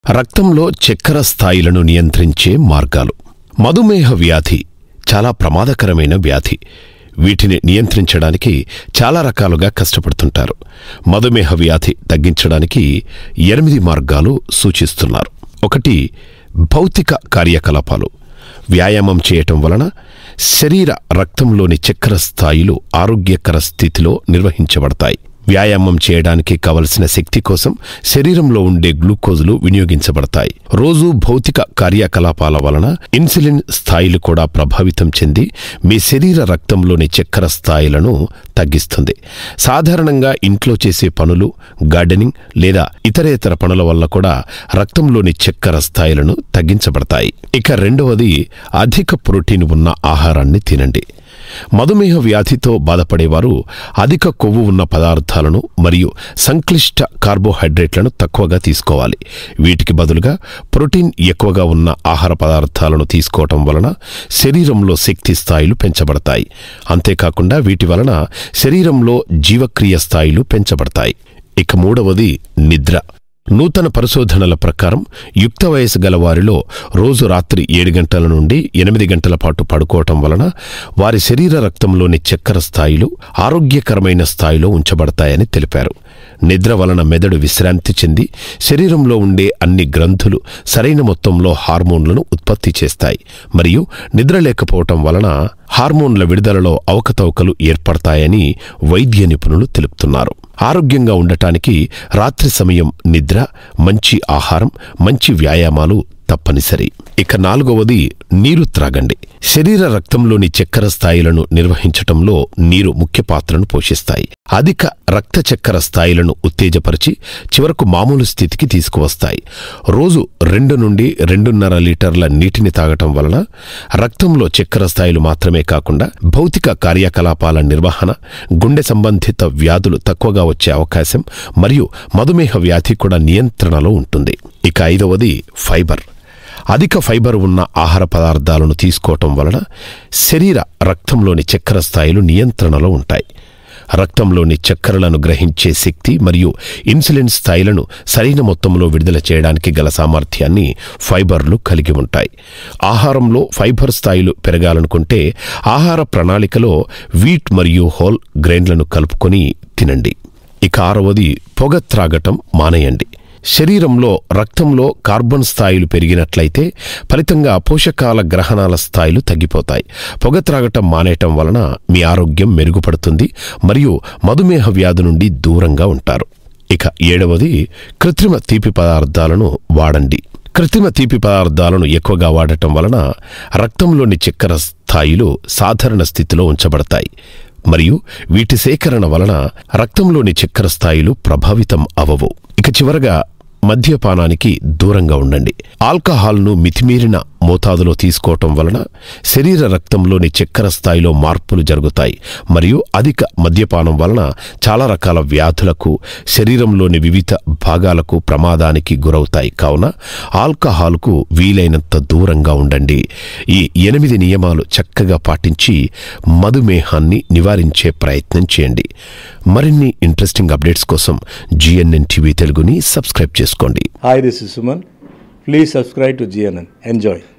రక్తంలో చక్కెర స్థాయిలను నియంత్రించే మార్గాలు మధుమేహ వ్యాధి చాలా ప్రమాదకరమైన వ్యాధి వీటిని నియంత్రించడానికి చాలా రకాలుగా కష్టపడుతుంటారు మధుమేహ వ్యాధి తగ్గించడానికి ఎనిమిది మార్గాలు సూచిస్తున్నారు ఒకటి భౌతిక కార్యకలాపాలు వ్యాయామం చేయటం వలన శరీర రక్తంలోని చక్కెర స్థాయిలు ఆరోగ్యకర స్థితిలో నిర్వహించబడతాయి వ్యాయామం చేయడానికి కావలసిన శక్తి కోసం శరీరంలో ఉండే గ్లూకోజులు వినియోగించబడతాయి రోజు భౌతిక కార్యకలాపాల వలన ఇన్సులిన్ స్థాయిలు కూడా ప్రభావితం చెంది మీ శరీర రక్తంలోని చక్కెర స్థాయిలను తగ్గిస్తుంది సాధారణంగా ఇంట్లో చేసే పనులు గార్డెనింగ్ లేదా ఇతరేతర పనుల వల్ల కూడా రక్తంలోని చక్కెర స్థాయిలను తగ్గించబడతాయి ఇక రెండవది అధిక ప్రోటీన్ ఉన్న ఆహారాన్ని తినండి మధుమేహ వ్యాధితో బాధపడేవారు అధిక కొవ్వు ఉన్న పదార్థాలను మరియు సంక్లిష్ట కార్బోహైడ్రేట్లను తక్కువగా తీసుకోవాలి వీటికి బదులుగా ప్రోటీన్ ఎక్కువగా ఉన్న ఆహార పదార్థాలను తీసుకోవటం వలన శరీరంలో శక్తి స్థాయిలు పెంచబడతాయి అంతేకాకుండా వీటి వలన శరీరంలో జీవక్రియ స్థాయిలు పెంచబడతాయి ఇక మూడవది నిద్ర నూతన పరిశోధనల ప్రకారం యుక్త వయసు గల వారిలో రోజు రాత్రి ఏడు గంటల నుండి ఎనిమిది గంటల పాటు పడుకోవటం వలన వారి శరీర రక్తంలోని చక్కెర స్థాయిలు ఆరోగ్యకరమైన స్థాయిలో ఉంచబడతాయని తెలిపారు నిద్ర వలన మెదడు విశ్రాంతి చెంది శరీరంలో ఉండే అన్ని గ్రంథులు సరైన మొత్తంలో హార్మోన్లను ఉత్పత్తి చేస్తాయి మరియు నిద్ర లేకపోవటం వలన హార్మోన్ల విడుదలలో అవకతవకలు ఏర్పడతాయని వైద్య నిపుణులు తెలుపుతున్నారు ఆరోగ్యంగా ఉండటానికి రాత్రి సమయం నిద్ర మంచి ఆహారం మంచి వ్యాయామాలు తప్పనిసరి ఇక నాలుగవది నీరు త్రాగండి శరీర రక్తంలోని చక్కెర స్థాయిలను నిర్వహించటంలో నీరు ముఖ్య పాత్రను పోషిస్తాయి అధిక రక్త చక్కెర స్థాయిలను ఉత్తేజపరిచి చివరకు మామూలు స్థితికి తీసుకువస్తాయి రోజు రెండు నుండి రెండున్నర లీటర్ల నీటిని తాగటం వలన రక్తంలో చక్కెర స్థాయిలు మాత్రమే కాకుండా భౌతిక కార్యకలాపాల నిర్వహణ గుండె సంబంధిత వ్యాధులు తక్కువగా వచ్చే అవకాశం మరియు మధుమేహ వ్యాధి కూడా నియంత్రణలో ఉంటుంది ఇక ఐదవది ఫైబర్ అధిక ఫైబర్ ఉన్న ఆహార పదార్థాలను తీసుకోవటం వలన శరీర రక్తంలోని చక్కెర స్థాయిలు నియంత్రణలో ఉంటాయి రక్తంలోని చక్కెరలను గ్రహించే శక్తి మరియు ఇన్సులిన్ స్థాయిలను సరైన మొత్తంలో విడుదల చేయడానికి గల సామర్థ్యాన్ని ఫైబర్లు కలిగి ఉంటాయి ఆహారంలో ఫైబర్ స్థాయిలు పెరగాలనుకుంటే ఆహార ప్రణాళికలో వీట్ మరియు హోల్ గ్రెయిన్లను కలుపుకొని తినండి ఇక ఆరవది పొగ త్రాగటం మానేయండి శరీరంలో రక్తంలో కార్బన్ స్థాయిలు పెరిగినట్లయితే ఫలితంగా పోషకాల గ్రహణాల స్థాయిలు తగ్గిపోతాయి పొగ త్రాగటం మానేయటం వలన మీ ఆరోగ్యం మెరుగుపడుతుంది మరియు మధుమేహ వ్యాధి నుండి దూరంగా ఉంటారు ఇక ఏడవది కృత్రిమ తీపి పదార్థాలను వాడండి కృత్రిమ తీపి పదార్థాలను ఎక్కువగా వాడటం వలన రక్తంలోని చక్కెర స్థాయిలు సాధారణ స్థితిలో ఉంచబడతాయి మరియు వీటి సేకరణ వలన రక్తంలోని చక్కెర స్థాయిలు ప్రభావితం అవవు ఇక చివరగా మద్యపానానికి దూరంగా ఉండండి ఆల్కహాల్ను మితిమీరిన మోతాదులో తీసుకోవటం వలన శరీర రక్తంలోని చక్కెర స్థాయిలో మార్పులు జరుగుతాయి మరియు అధిక మద్యపానం వలన చాలా రకాల వ్యాధులకు శరీరంలోని వివిధ భాగాలకు ప్రమాదానికి గురవుతాయి కావున ఆల్కహాల్కు వీలైనంత దూరంగా ఉండండి ఈ ఎనిమిది నియమాలు చక్కగా పాటించి మధుమేహాన్ని నివారించే ప్రయత్నం చేయండి మరిన్ని ఇంట్రెస్టింగ్ అప్డేట్స్ కోసం జిఎన్ఎన్ టీవీ తెలుగుని సబ్స్క్రైబ్ చేసుకోండి Hi, this is Suman. Please subscribe to GNN. Enjoy.